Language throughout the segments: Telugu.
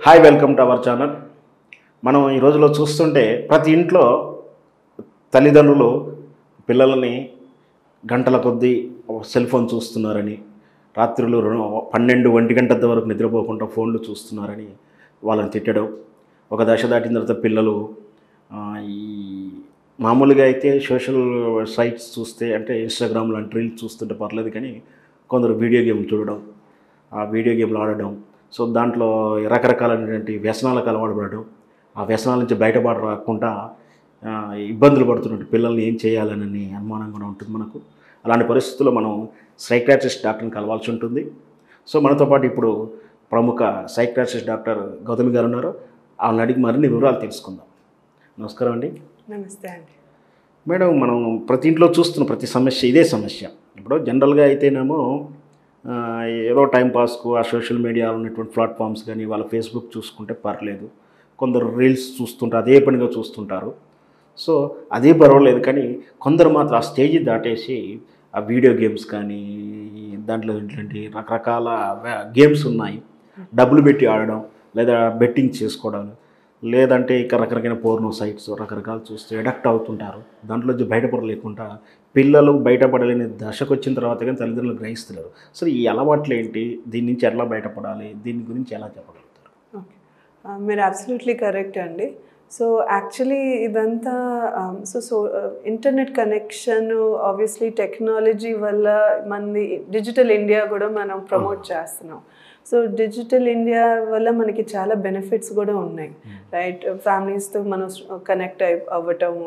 Hi welcome to our channel మనం ఈ రోజులో చూస్తుంటే ప్రతి ఇంట్లో తల్లిదండ్రులు పిల్లలని గంటల కొద్దీ సెల్ ఫోన్ చూస్తున్నారని రాత్రులు రెండు పన్నెండు ఒంటి గంటల వరకు నిద్రపోకుండా ఫోన్లు చూస్తున్నారని వాళ్ళని తిట్టడం ఒక దశ దాటిన తర్వాత పిల్లలు ఆ, ఈ మామూలుగా అయితే సోషల్ సైట్స్ చూస్తే అంటే ఇన్స్టాగ్రామ్ లాంటి రీల్స్ చూస్తుంటే పర్లేదు కానీ కొందరు వీడియో గేమ్ చూడడం ఆ వీడియో గేమ్లు ఆడడం సో దాంట్లో రకరకాలైనటువంటి వ్యసనాలకు అలవాటు పడడం ఆ వ్యసనాల నుంచి బయటపడ రాకుండా ఆ, ఇబ్బందులు పడుతున్నట్టు పిల్లల్ని ఏం చేయాలనని అనుమానంగా ఉంటుంది మనకు అలాంటి పరిస్థితుల్లో మనం సైకాట్రిస్ట్ డాక్టర్ని కలవాల్సి ఉంటుంది సో మనతో పాటు ఇప్పుడు ప్రముఖ సైకాట్రిస్ట్ డాక్టర్ గౌతమి గారు ఉన్నారు ఆమెను అడిగి మరిన్ని వివరాలు తెలుసుకుందాం నమస్కారం అండి నమస్తే అండి మేడం మనం ప్రతి ఇంట్లో చూస్తున్న ప్రతి సమస్య ఇదే సమస్య ఇప్పుడు జనరల్గా అయితేనేమో ఆ, ఏదో టైం పాస్కు ఆ సోషల్ మీడియాలో ఉన్నటువంటి ప్లాట్ఫామ్స్ కానీ వాళ్ళ ఫేస్బుక్ చూసుకుంటే పర్లేదు కొందరు రీల్స్ చూస్తుంటారు అదే పనిగా చూస్తుంటారు సో అదే పర్వాలేదు కానీ కొందరు మాత్రం ఆ స్టేజ్ దాటేసి ఆ వీడియో గేమ్స్ కానీ దాంట్లో ఇట్లాంటి రకరకాల గేమ్స్ ఉన్నాయి డబ్బులు పెట్టి ఆడడం లేదా బెట్టింగ్ చేసుకోవడం లేదంటే ఇక రకరకాల పోర్నో సైట్స్ రకరకాలు చూస్తే ఎడక్ట్ అవుతుంటారు దాంట్లో నుంచి బయటపడలేకుండా పిల్లలు బయటపడలేని దశకు వచ్చిన తర్వాత కానీ తల్లిదండ్రులు గ్రహిస్తున్నారు అసలు ఈ అలవాట్లు ఏంటి దీని నుంచి ఎట్లా బయటపడాలి దీని గురించి ఎలా చెప్పగలుగుతారు ఓకే మీరు అబ్సల్యూట్లీ కరెక్ట్ అండి సో యాక్చువల్లీ ఇదంతా so so internet connection obviously technology వల్ల మనది డిజిటల్ ఇండియా కూడా మనం ప్రమోట్ చేస్తున్నాం సో డిజిటల్ ఇండియా వల్ల మనకి చాలా బెనిఫిట్స్ కూడా ఉన్నాయి రైట్ ఫ్యామిలీస్తో మనం కనెక్ట్ అయి అవ్వటము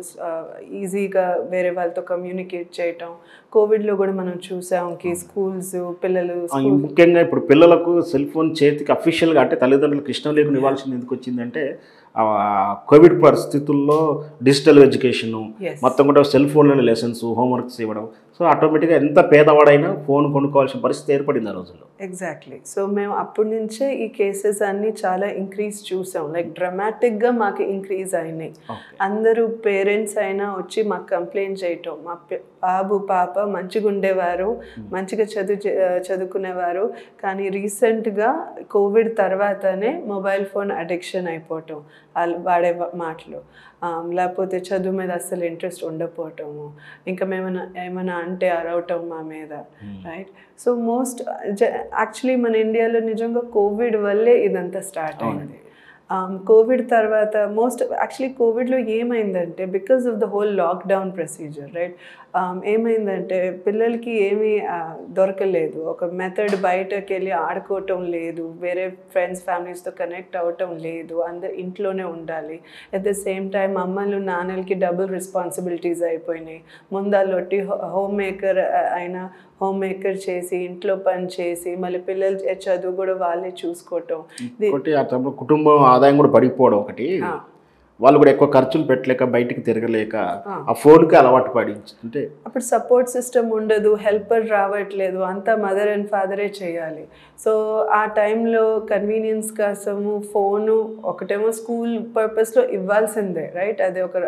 ఈజీగా వేరే వాళ్ళతో కమ్యూనికేట్ చేయటం కోవిడ్లో కూడా మనం చూసాం కి స్కూల్స్ పిల్లలు ఆ, ఈ ముఖ్యంగా ఇప్పుడు పిల్లలకు సెల్ ఫోన్ చేతికి అఫీషియల్గా అంటే తల్లిదండ్రులకు ఇష్టం లేకుండా ఇవ్వాల్సింది ఎందుకు వచ్చిందంటే ఆ, కోవిడ్ పరిస్థితుల్లో డిజిటల్ ఎడ్యుకేషను Yes. మొత్తం కూడా సెల్ ఫోన్లోనే లెసన్స్ హోంవర్క్స్ ఇవ్వడం సో ఆటోమేటిక్గా ఎంత పేదవాడైనా ఫోన్ కొనుక్కోవాల్సిన పరిస్థితి ఏర్పడింది ఆ రోజుల్లో ఎగ్జాక్ట్లీ సో మేము అప్పటి నుంచే ఈ కేసెస్ అన్నీ చాలా ఇంక్రీజ్ చూసాం లైక్ డ్రమాటిక్గా మాకు ఇంక్రీజ్ అయినాయి ఓకే అందరూ పేరెంట్స్ అయినా వచ్చి మాకు కంప్లైంట్ చేయటం మా పి- బాబు పాప మంచిగా ఉండేవారు మంచిగా చదువు చే- చదువుకునేవారు కానీ రీసెంట్గా కోవిడ్ తర్వాతనే మొబైల్ ఫోన్ అడిక్షన్ అయిపోవటం వాళ్ళు వాడే వ- మాటలు ఆ, లేకపోతే చదువు మీద అస్సలు ఇంట్రెస్ట్ ఉండకపోవటము ఇంకా మేమైనా ఏమైనా అంటే అరవటం మా మీద రైట్ సో మోస్ట్ యాక్చువల్లీ మన ఇండియాలో నిజంగా కోవిడ్ వల్లే ఇదంతా స్టార్ట్ అయింది కోవిడ్ తర్వాత మోస్ట్ యాక్చువల్లీ కోవిడ్లో ఏమైందంటే because of the whole lockdown procedure right ఏమైందంటే పిల్లలకి ఏమీ ఆ, దొరకలేదు ఒక మెథడ్ బయటకు వెళ్ళి ఆడుకోవటం లేదు వేరే ఫ్రెండ్స్ ఫ్యామిలీస్తో కనెక్ట్ అవ్వటం లేదు అందరు ఇంట్లోనే ఉండాలి అట్ ద సేమ్ టైం అమ్మలు నాన్నలకి డబుల్ రెస్పాన్సిబిలిటీస్ అయిపోయినాయి ముందాలొట్టి హోమ్ మేకర్ అయినా హోమ్ మేకర్ చేసి ఇంట్లో పని చేసి మళ్ళీ పిల్లలు చదువు కూడా వాళ్ళే చూసుకోవటం ది- ఒకటి ఆ టైంలో కుటుంబం ఆదాయం కూడా పడిపోవడం ఒకటి ఆ. వాళ్ళు కూడా ఎక్కువ ఖర్చులు పెట్టలేక బయటికి తిరగలేక ఆ. ఆ ఫోన్కి అలవాటు పడి అంటే అప్పుడు సపోర్ట్ సిస్టమ్ ఉండదు హెల్పర్ రావట్లేదు అంతా మదర్ అండ్ ఫాదరే చేయాలి సో ఆ టైంలో కన్వీనియన్స్ కోసము ఫోను ఒకటేమో స్కూల్ పర్పస్లో ఇవ్వాల్సిందే రైట్ అది ఒక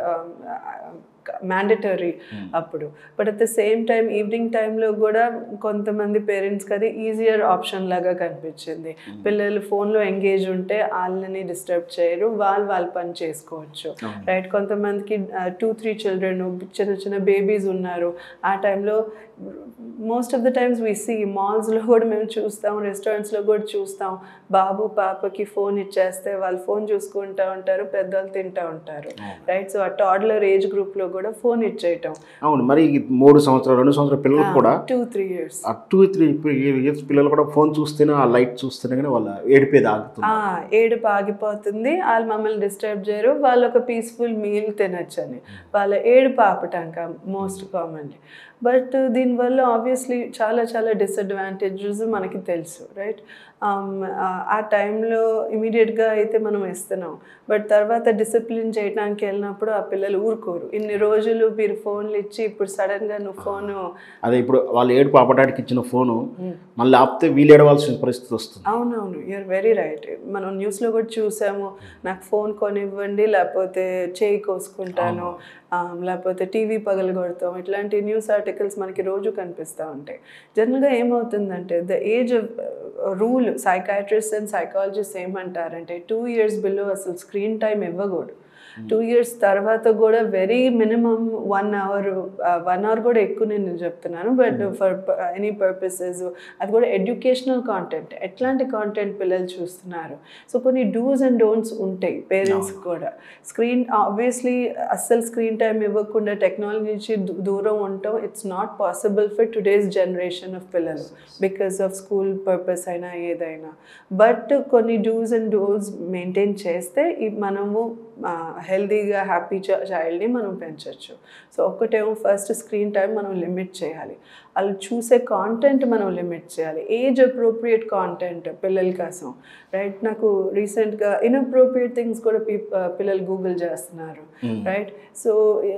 మ్యాండటరీ అప్పుడు but at the same time evening టైంలో కూడా కొంతమంది పేరెంట్స్కి అది ఈజియర్ ఆప్షన్ లాగా కనిపించింది పిల్లలు ఫోన్లో ఎంగేజ్ ఉంటే వాళ్ళని డిస్టర్బ్ చేయరు వాళ్ళు వాళ్ళ పని చేసుకోవచ్చు రైట్ కొంతమందికి టూ త్రీ చిల్డ్రన్ చిన్న చిన్న బేబీస్ ఉన్నారు ఆ టైంలో most of the times we see మాల్స్లో కూడా మేము చూస్తాం రెస్టారెంట్స్లో కూడా చూస్తాం బాబు పాపకి ఫోన్ ఇచ్చేస్తే వాళ్ళు ఫోన్ చూసుకుంటూ ఉంటారు పెద్దలు తింటూ ఉంటారు రైట్ సో ఆ టాడ్లర్ ఏజ్ గ్రూప్లో కూడా ఫోన్ ఇచ్చేయటం అవును మరి ఈ మూడు సంవత్సరాలు రెండు సంవత్సరాల పిల్లలు కూడా టూ త్రీ ఇయర్స్ ఆ టూ త్రీ ఇయర్స్ పిల్లలు కూడా ఫోన్ చూస్తేనే ఆ లైట్ చూస్తేనే కానీ వాళ్ళ ఏడిపేది ఆగుతుంది ఆ, ఏడుపు ఆగిపోతుంది వాళ్ళు మమ్మల్ని డిస్టర్బ్ చేయరు వాళ్ళు ఒక పీస్ఫుల్ మీల్ తినొచ్చని వాళ్ళ ఏడుపు ఆపటాక మోస్ట్ కామన్లీ బట్ దీనివల్ల ఆబ్వియస్లీ చాలా చాలా డిసడ్వాంటేజెస్ మనకి తెలుసు రైట్ ఆ టైంలో ఇమీడియట్గా అయితే మనం ఇస్తున్నాం బట్ తర్వాత డిసిప్లిన్ చేయడానికి వెళ్ళినప్పుడు ఆ పిల్లలు ఊరుకోరు ఇన్ని రోజులు మీరు ఫోన్లు ఇచ్చి ఇప్పుడు సడన్గా నువ్వు ఫోను అదే ఇప్పుడు వాళ్ళు ఏడుపు ఆపడానికి ఇచ్చిన ఫోను మళ్ళీ ఆపితే వీళ్ళు ఏడవలసిన పరిస్థితి వస్తుంది అవునవును యూఆర్ వెరీ రైట్ మనం న్యూస్లో కూడా చూసాము నాకు ఫోన్ కొనివ్వండి లేకపోతే చేయి కోసుకుంటాను ఆ, లేకపోతే టీవీ పగలగొడతాం ఇట్లాంటి న్యూస్ ఆర్టికల్స్ మనకి రోజు కనిపిస్తూ ఉంటాయి జనరల్గా ఏమవుతుందంటే the age of rule psychiatrist and psychologist ఏమంటారంటే టూ ఇయర్స్ బిలో అసలు స్క్రీన్ టైం ఇవ్వకూడదు టూ ఇయర్స్ తర్వాత కూడా very minimum one hour one hour కూడా ఎక్కువ నేను చెప్తున్నాను బట్ ఫర్ ఎనీ పర్పసెస్ అది కూడా ఎడ్యుకేషనల్ కాంటెంట్ ఎట్లాంటి కాంటెంట్ పిల్లలు చూస్తున్నారు సో కొన్ని డూస్ అండ్ డోంట్స్ ఉంటాయి పేరెంట్స్ కూడా స్క్రీన్ ఆబ్వియస్లీ అస్సలు స్క్రీన్ టైం ఇవ్వకుండా టెక్నాలజీ నుంచి దూ- దూరం ఉండటం it's not possible for today's generation of పిల్లలు బికాస్ ఆఫ్ స్కూల్ పర్పస్ అయినా ఏదైనా బట్ కొన్ని డూస్ అండ్ డోస్ మెయింటైన్ చేస్తే ఈ మనము హెల్తీగా హ్యాపీ చైల్డ్ని మనం పెంచవచ్చు సో ఒకటేమో ఫస్ట్ స్క్రీన్ టైం మనం లిమిట్ చేయాలి వాళ్ళు చూసే కాంటెంట్ మనం లిమిట్ చేయాలి ఏజ్ అప్రోప్రియేట్ కాంటెంట్ పిల్లల కోసం రైట్ నాకు రీసెంట్గా ఇన్అప్రోప్రియేట్ థింగ్స్ కూడా పీ పిల్లలు గూగుల్ చేస్తున్నారు రైట్ సో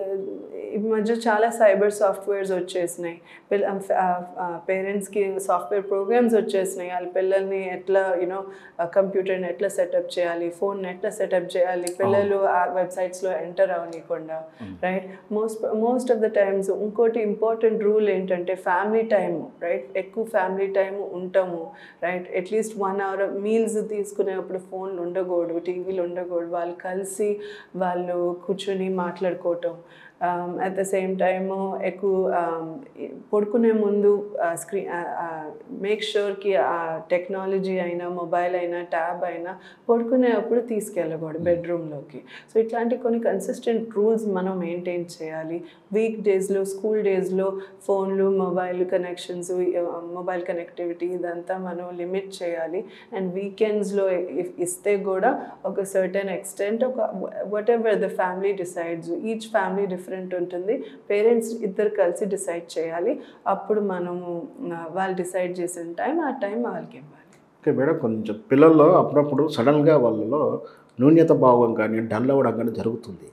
ఈ మధ్య చాలా సైబర్ సాఫ్ట్వేర్స్ వచ్చేసినాయి పిల్ల పేరెంట్స్కి సాఫ్ట్వేర్ ప్రోగ్రామ్స్ వచ్చేసినాయి వాళ్ళ పిల్లల్ని ఎట్లా యూనో కంప్యూటర్ని ఎట్లా సెటప్ చేయాలి ఫోన్ ఎట్లా సెటప్ చేయాలి పిల్లలు ఆ వెబ్సైట్స్లో ఎంటర్ అవ్వనీయకుండా right most most of the times ఇంకోటి ఇంపార్టెంట్ రూల్ ఏంటంటే ఫ్యామిలీ టైము రైట్ ఎక్కువ ఫ్యామిలీ టైము ఉంటాము right at least one hour meals తీసుకునేటప్పుడు ఫోన్లు ఉండకూడదు టీవీలు ఉండకూడదు వాళ్ళు కలిసి వాళ్ళు కూర్చొని మాట్లాడుకోవటం అట్ ద సేమ్ టైము ఎక్కువ um, పడుకునే ముందు స్క్రీన్ మేక్ షూర్కి ఆ టెక్నాలజీ అయినా మొబైల్ అయినా ట్యాబ్ అయినా పడుకునేటప్పుడు తీసుకెళ్ళకూడదు బెడ్రూమ్లోకి సో ఇట్లాంటి కొన్ని కన్సిస్టెంట్ రూల్స్ మనం మెయింటైన్ చేయాలి వీక్ డేస్లో స్కూల్ డేస్లో ఫోన్లు మొబైల్ కనెక్షన్స్ మొబైల్ కనెక్టివిటీ ఇదంతా మనం లిమిట్ చేయాలి అండ్ వీకెండ్స్లో ఇస్తే కూడా ఒక సర్టెన్ ఎక్స్టెంట్ ఒక whatever the family decides each family different ఉంటుంది పేరెంట్స్ ఇద్దరు కలిసి డిసైడ్ చేయాలి అప్పుడు మనము ఆ, వాళ్ళు డిసైడ్ చేసిన టైం ఆ టైం వాళ్ళకి ఇవ్వాలి ఓకే మేడం కొంచెం పిల్లల్లో అప్పుడప్పుడు సడన్గా వాళ్ళలో న్యూన్యత భావం కానీ డల్ అవ్వడం కానీ జరుగుతుంది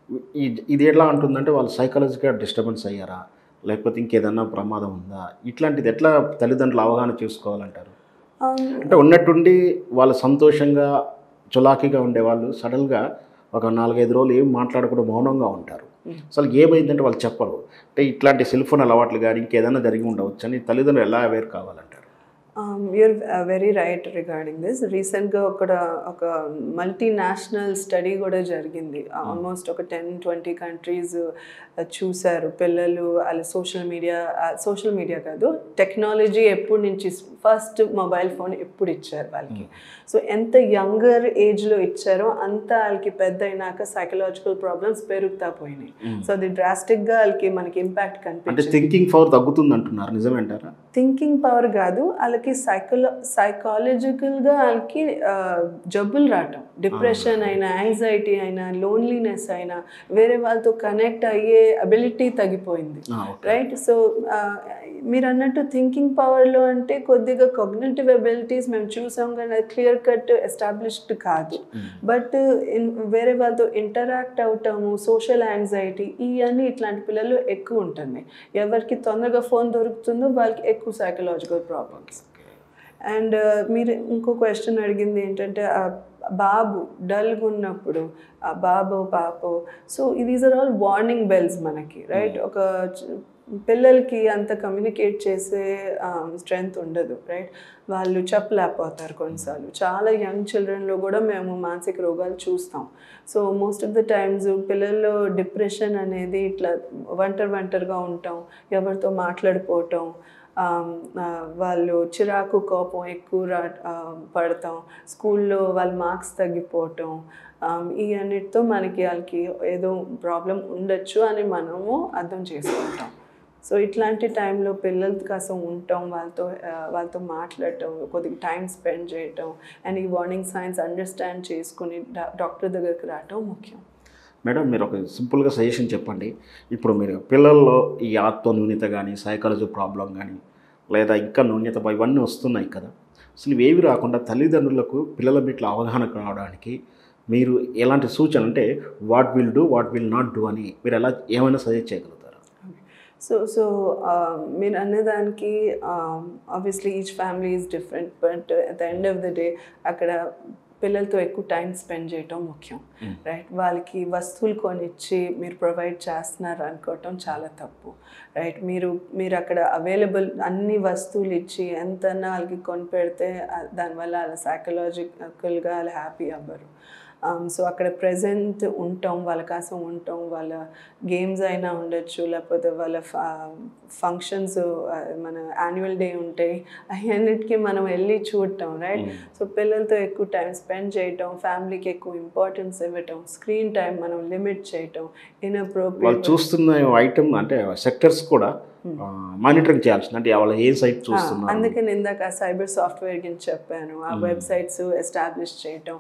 ఈ- ఇది ఎట్లా ఉంటుందంటే వాళ్ళు సైకాలజికల్ డిస్టర్బెన్స్ అయ్యారా లేకపోతే ఇంకేదన్నా ప్రమాదం ఉందా ఇట్లాంటిది ఎట్లా తల్లిదండ్రులు అవగాహన చేసుకోవాలంటారు Um, అంటే ఉన్నట్టుండి వాళ్ళు సంతోషంగా చులాకీగా ఉండేవాళ్ళు సడన్గా ఒక నాలుగైదు రోజులు ఏం మాట్లాడకుండా మౌనంగా ఉంటారు అసలు ఏమైందంటే వాళ్ళు చెప్పరు అంటే ఇట్లాంటి సెల్ ఫోన్ అలవాట్లు కానీ ఇంకేదైనా జరిగి ఉండవచ్చు అని తల్లిదండ్రులు ఎలా అవేర్ కావాలంటారు you're very right regarding this రీసెంట్గా ఒక ఒక మల్టీనేషనల్ స్టడీ కూడా జరిగింది ఆల్మోస్ట్ ఒక టెన్ ట్వంటీ కంట్రీస్ చూశారు పిల్లలు వాళ్ళ సోషల్ మీడియా సోషల్ మీడియా కాదు టెక్నాలజీ ఎప్పటి నుంచి ఫస్ట్ మొబైల్ ఫోన్ ఎప్పుడు ఇచ్చారు వాళ్ళకి సో ఎంత యంగర్ ఏజ్లో ఇచ్చారో అంత వాళ్ళకి పెద్ద అయినాక సైకలాజికల్ ప్రాబ్లమ్స్ పెరుగుతా పోయినాయి సో అది డ్రాస్టిక్గా వాళ్ళకి మనకి ఇంపాక్ట్ అంటే కనిపించింది థింకింగ్ పవర్ తగ్గుతుంది అంటున్నారు నిజమేంటారా థింకింగ్ పవర్ కాదు వాళ్ళకి సైకలో సైకాలజికల్గా వాళ్ళకి ఆ, జబ్బులు రావటం డిప్రెషన్ అయినా యాంగ్జైటీ అయినా లోన్లీనెస్ అయినా వేరే వాళ్ళతో కనెక్ట్ అయ్యే అబిలిటీ తగ్గిపోయింది ఆ, ఓకే. రైట్ సో మీరు అన్నట్టు థింకింగ్ పవర్లో అంటే కొద్దిగా కాగ్నేటివ్ అబిలిటీస్ మేము చూసాం కానీ అది క్లియర్ కట్ ఎస్టాబ్లిష్డ్ కాదు బట్ వేరే వాళ్ళతో ఇంటరాక్ట్ అవటము సోషల్ యాంగ్జైటీ ఇవన్నీ ఇట్లాంటి పిల్లలు ఎక్కువ ఉంటుంది ఎవరికి తొందరగా ఫోన్ దొరుకుతుందో వాళ్ళకి ఎక్కువ సైకలాజికల్ ప్రాబ్లమ్స్ అండ్ మీరు ఇంకో క్వశ్చన్ అడిగింది ఏంటంటే ఆ బాబు డల్గా ఉన్నప్పుడు ఆ బాబు పాపో so these are all warning bells మనకి రైట్ ఒక చ- పిల్లలకి అంత కమ్యూనికేట్ చేసే స్ట్రెంగ్త్ ఉండదు రైట్ వాళ్ళు చెప్పలేకపోతారు కొన్నిసార్లు చాలా యంగ్ చిల్డ్రన్లో కూడా మేము మానసిక రోగాలు చూస్తాం so most of the times పిల్లల్లో డిప్రెషన్ అనేది ఇట్లా ఒంటరి ఒంటరిగా ఉంటాం ఎవరితో మాట్లాడిపోవటం ఆమ్, ఆ, వాళ్ళు చిరాకు కోపం ఎక్కువ రా ఆ, పడతాం స్కూల్లో వాళ్ళ మార్క్స్ తగ్గిపోవటం ఆమ్, ఈ అన్నిటితో మనకి వాళ్ళకి ఏదో ప్రాబ్లం ఉండొచ్చు అని మనము అర్థం చేసుకుంటాం సో ఇట్లాంటి టైంలో పిల్లల కోసం ఉండటం వాళ్ళతో ఆ, వాళ్ళతో మాట్లాడటం కొద్దిగా టైం స్పెండ్ చేయటం అండ్ ఈ వార్నింగ్ సైన్స్ అండర్స్టాండ్ చేసుకుని డా- డాక్టర్ దగ్గరికి రావటం ముఖ్యం మేడం మీరు ఒక సింపుల్గా సజెషన్ చెప్పండి ఇప్పుడు మీరు పిల్లల్లో ఈ ఆత్మ న్యూన్యత కానీ సైకాలజీ ప్రాబ్లం కానీ లేదా ఇంకా న్యూన్యత ఇవన్నీ వస్తున్నాయి కదా అసలు ఇవేవి రాకుండా తల్లిదండ్రులకు పిల్లల మీట్ల అవగాహన రావడానికి మీరు ఎలాంటి సూచన అంటే what will do what will not do అని మీరు ఎలా ఏమైనా సజెస్ట్ చేయగలుగుతారా సో సో మీరు అన్నదానికి obviously each family is different but at the end of the day అక్కడ పిల్లలతో ఎక్కువ టైం స్పెండ్ చేయటం ముఖ్యం రైట్ వాళ్ళకి వస్తువులు కొనిచ్చి మీరు ప్రొవైడ్ చేస్తున్నారు అనుకోవటం చాలా తప్పు రైట్ మీరు మీరు అక్కడ అవైలబుల్ అన్ని వస్తువులు ఇచ్చి ఎంత వాళ్ళకి కొని పెడితే ఆ- దానివల్ల వాళ్ళ సైకలాజికల్గా వాళ్ళు హ్యాపీ అవ్వరు సో అక్కడ ప్రజెంట్ ఉంటాం వాళ్ళ కోసం ఉంటాం వాళ్ళ గేమ్స్ అయినా ఉండొచ్చు లేకపోతే వాళ్ళ ఫంక్షన్స్ మన యాన్యువల్ డే ఉంటాయి అవన్నిటికీ మనం వెళ్ళి చూడటం రైట్ సో పిల్లలతో ఎక్కువ టైం స్పెండ్ చేయటం ఫ్యామిలీకి ఎక్కువ ఇంపార్టెన్స్ ఇవ్వటం స్క్రీన్ టైం మనం లిమిట్ చేయటం వాళ్ళు ఇన్అప్రోప్రియేట్ చూస్తున్న ఐటమ్ అంటే సెక్టర్స్ కూడా మానిటరింగ్ చేయాల్సింది అంటే వాళ్ళు ఏ సైట్ చూస్తున్నారు అందుకే నేను ఇందాక సైబర్ సాఫ్ట్వేర్ గురించి చెప్పాను ఆ వెబ్సైట్స్ ఎస్టాబ్లిష్ చేయటం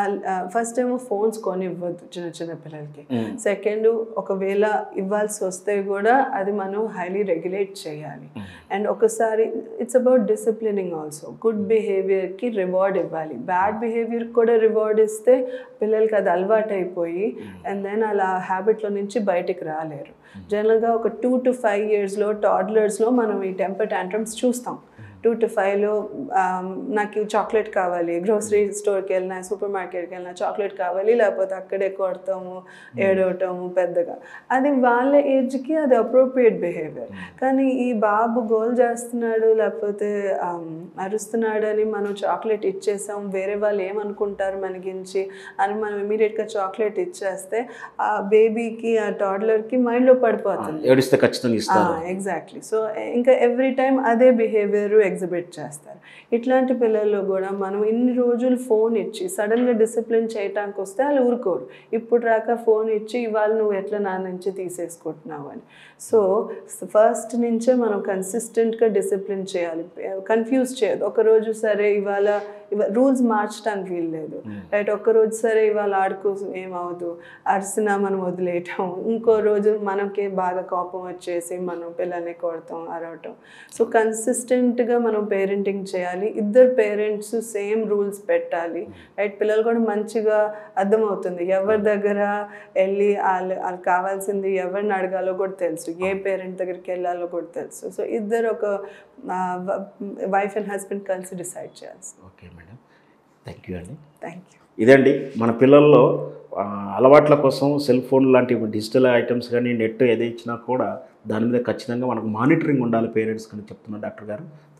ఫస్ట్ ఏమో ఫోన్స్ కొని ఇవ్వద్దు చిన్న చిన్న పిల్లలకి సెకండ్ ఒకవేళ ఇవ్వాల్సి వస్తే కూడా అది మనం హైలీ రెగ్యులేట్ చేయాలి అండ్ ఒకసారి it's about disciplining also good బిహేవియర్కి రివార్డ్ ఇవ్వాలి బ్యాడ్ బిహేవియర్ కూడా రివార్డ్ ఇస్తే పిల్లలకి అది అలవాటు అయిపోయి అండ్ దెన్ అలా హ్యాబిట్లో నుంచి బయటికి రాలేరు జనరల్గా ఒక టూ టు ఫైవ్ ఇయర్స్లో టాడ్లర్స్లో మనం ఈ టెంపర్ ట్యాంట్రమ్స్ చూస్తాం టూ టు ఫైవ్లో నాకు చాక్లెట్ కావాలి గ్రోసరీ స్టోర్కి వెళ్ళినా సూపర్ మార్కెట్కి వెళ్ళినా చాక్లెట్ కావాలి లేకపోతే అక్కడే కొడతాము ఏడవటము పెద్దగా అది వాళ్ళ ఏజ్కి అది అప్రోప్రియేట్ బిహేవియర్ కానీ ఈ బాబు గోల్ చేస్తున్నాడు లేకపోతే ఆమ్, అరుస్తున్నాడు అని మనం చాక్లెట్ ఇచ్చేసాం వేరే వాళ్ళు ఏమనుకుంటారు మన గురించి అని మనం ఇమీడియట్గా చాక్లెట్ ఇచ్చేస్తే ఆ బేబీకి ఆ టాడ్లర్కి మైండ్లో పడిపోతుంది ఏడిస్తే ఖచ్చితంగా ఇస్తారు ఎగ్జాక్ట్లీ సో ఇంకా ఎవ్రీ టైం అదే బిహేవియర్ ఎగ్జిబిట్ చేస్తారు ఇట్లాంటి పిల్లల్లో కూడా మనం ఇన్ని రోజులు ఫోన్ ఇచ్చి సడన్గా డిసిప్లిన్ చేయటానికి వస్తే వాళ్ళు ఊరుకోరు ఇప్పుడు రాక ఫోన్ ఇచ్చి ఇవాళ నువ్వు ఎట్లా నా నుంచి తీసేసుకుంటున్నావు అని సో ఫస్ట్ నుంచే మనం కన్సిస్టెంట్గా డిసిప్లిన్ చేయాలి కన్ఫ్యూజ్ చేయదు ఒక రోజు సరే ఇవాళ ఇవ రూల్స్ మార్చడానికి వీల్లేదు రైట్ ఒక్క రోజు సరే ఇవాళ ఆడుకో ఏమవదు అరిసినా మనం వదిలేయటం ఇంకో రోజు మనకి బాగా కోపం వచ్చేసి మనం పిల్లల్ని కొడతాం అరవటం సో కన్సిస్టెంట్గా మనం పేరెంటింగ్ చేయాలి ఇద్దరు పేరెంట్స్ సేమ్ రూల్స్ పెట్టాలి రైట్ పిల్లలు కూడా మంచిగా అర్థమవుతుంది ఎవరి దగ్గర వెళ్ళి వాళ్ళు వాళ్ళకి కావాల్సింది ఎవరిని అడగాలో కూడా తెలుసు ఏ పేరెంట్ దగ్గరికి వెళ్ళాలో కూడా తెలుసు సో ఇద్దరు ఒక వైఫ్ అండ్ హస్బెండ్ కలిసి డిసైడ్ చేయాల్సి ఓకే మేడం థ్యాంక్ యూ అండి థ్యాంక్ యూ ఇదండి మన పిల్లల్లో ఆ, అలవాట్ల కోసం సెల్ ఫోన్ లాంటి డిజిటల్ ఐటమ్స్ కానీ నెట్ ఏది ఇచ్చినా కూడా దాని మీద ఖచ్చితంగా మనకు మానిటరింగ్ ఉండాలి పేరెంట్స్ కానీ చెప్తున్నారు డాక్టర్ గారు